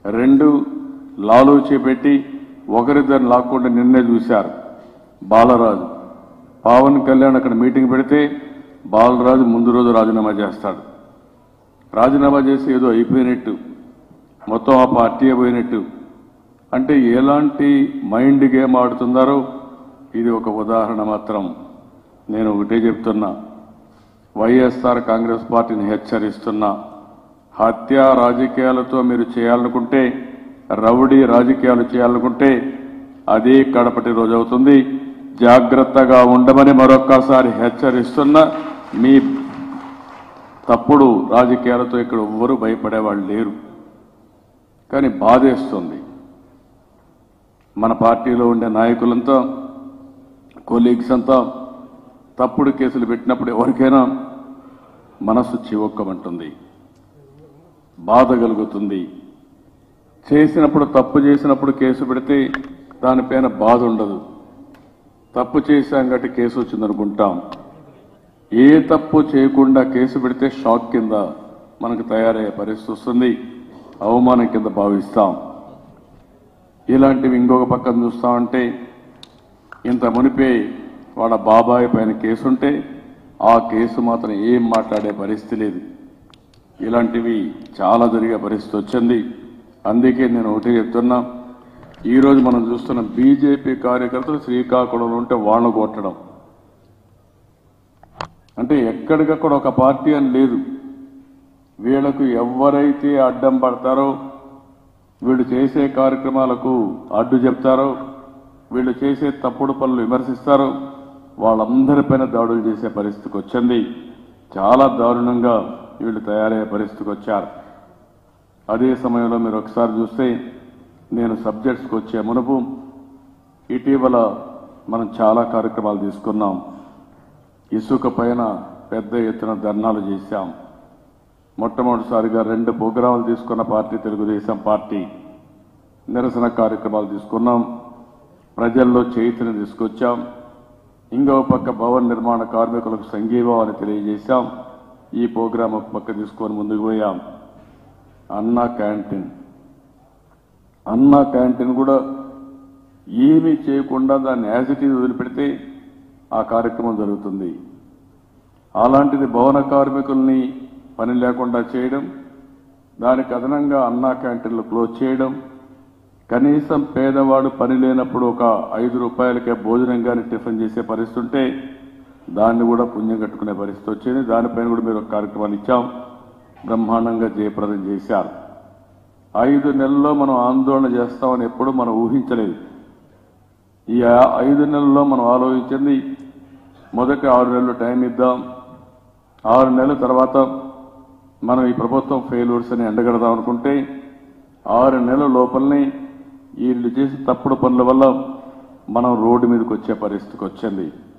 రెండు లాలు చేపెట్టి ఒకరిద్దరిని లాక్కుండా నిన్నే చూశారు బాలరాజు పవన్ కళ్యాణ్ అక్కడ మీటింగ్ పెడితే బాలరాజు ముందు రోజు రాజీనామా చేస్తాడు రాజీనామా చేసి ఏదో అయిపోయినట్టు మొత్తం ఆ పార్టీ పోయినట్టు అంటే ఎలాంటి మైండ్ గేమ్ ఆడుతున్నారో ఇది ఒక ఉదాహరణ మాత్రం నేను ఒకటే చెప్తున్నా వైఎస్ఆర్ కాంగ్రెస్ పార్టీని హెచ్చరిస్తున్నా హత్య రాజకీయాలతో మీరు చేయాలనుకుంటే రౌడీ రాజకీయాలు చేయాలనుకుంటే అదే కడపటి రోజు అవుతుంది జాగ్రత్తగా ఉండమని మరొక్కసారి హెచ్చరిస్తున్న మీ తప్పుడు రాజకీయాలతో ఇక్కడ ఎవ్వరూ భయపడేవాళ్ళు లేరు కానీ బాధేస్తుంది మన పార్టీలో ఉండే నాయకులంతా కొలీగ్స్ అంతా తప్పుడు కేసులు పెట్టినప్పుడు ఎవరికైనా మనసు చివక్కమంటుంది బాధ కలుగుతుంది చేసినప్పుడు తప్పు చేసినప్పుడు కేసు పెడితే దానిపైన బాధ ఉండదు తప్పు చేశాం కాబట్టి కేసు వచ్చిందనుకుంటాం ఏ తప్పు చేయకుండా కేసు పెడితే షాక్ కింద మనకు తయారయ్యే పరిస్థితి వస్తుంది అవమానం కింద భావిస్తాం ఇలాంటివి ఇంకొక పక్కన చూస్తామంటే ఇంత మునిపే వాళ్ళ బాబాయ్ పైన కేసుంటే ఆ కేసు మాత్రం ఏం మాట్లాడే పరిస్థితి లేదు ఇలాంటివి చాలా జరిగే పరిస్థితి వచ్చింది అందుకే నేను ఒకటే చెప్తున్నా ఈరోజు మనం చూస్తున్న బీజేపీ కార్యకర్తలు శ్రీకాకుళంలో ఉంటే వాళ్ళను కొట్టడం అంటే ఎక్కడికక్కడ ఒక పార్టీ అని లేదు వీళ్ళకు ఎవరైతే అడ్డం పడతారో వీళ్ళు చేసే కార్యక్రమాలకు అడ్డు చెప్తారో వీళ్ళు చేసే తప్పుడు పనులు విమర్శిస్తారో వాళ్ళందరిపైన దాడులు చేసే పరిస్థితికి వచ్చింది చాలా దారుణంగా వీళ్ళు తయారయ్యే పరిస్థితికి వచ్చారు అదే సమయంలో మీరు ఒకసారి చూస్తే నేను సబ్జెక్ట్స్కి వచ్చే మునుపు ఇటీవల మనం చాలా కార్యక్రమాలు తీసుకున్నాం ఇసుక పైన పెద్ద ఎత్తున ధర్నాలు చేశాం మొట్టమొదటిసారిగా రెండు ప్రోగ్రాములు తీసుకున్న పార్టీ తెలుగుదేశం పార్టీ నిరసన కార్యక్రమాలు తీసుకున్నాం ప్రజల్లో చైతన్యం తీసుకొచ్చాం ఇంకో పక్క భవన నిర్మాణ కార్మికులకు సంఘీభావాన్ని తెలియజేశాం ఈ ప్రోగ్రాం ఒక పక్క తీసుకొని ముందుకు పోయాం అన్నా క్యాంటీన్ అన్నా క్యాంటీన్ కూడా ఏమీ చేయకుండా దాన్ని యాజ్ ఇట్ ఈజ్ వదిలిపెడితే ఆ కార్యక్రమం జరుగుతుంది అలాంటిది భవన కార్మికుల్ని పని లేకుండా చేయడం దానికి అదనంగా అన్నా క్యాంటీన్లు క్లోజ్ చేయడం కనీసం పేదవాడు పని లేనప్పుడు ఒక ఐదు రూపాయలకే భోజనం కానీ టిఫిన్ చేసే పరిస్థితి ఉంటే దాన్ని కూడా పుణ్యం కట్టుకునే పరిస్థితి వచ్చింది దానిపైన కూడా మీరు ఒక కార్యక్రమాన్ని ఇచ్చాం బ్రహ్మాండంగా జయప్రదం చేశారు ఐదు నెలల్లో మనం ఆందోళన చేస్తామని ఎప్పుడూ మనం ఊహించలేదు ఈ ఆ- ఐదు నెలల్లో మనం ఆలోచించింది మొదటి ఆరు నెలలు టైం ఇద్దాం ఆరు నెలల తర్వాత మనం ఈ ప్రభుత్వం ఫెయిల్యూర్స్ అని ఎండగడదాం అనుకుంటే ఆరు నెలల లోపలనే వీళ్ళు చేసిన తప్పుడు పనుల వల్ల మనం రోడ్డు మీదకి వచ్చే పరిస్థితికి వచ్చింది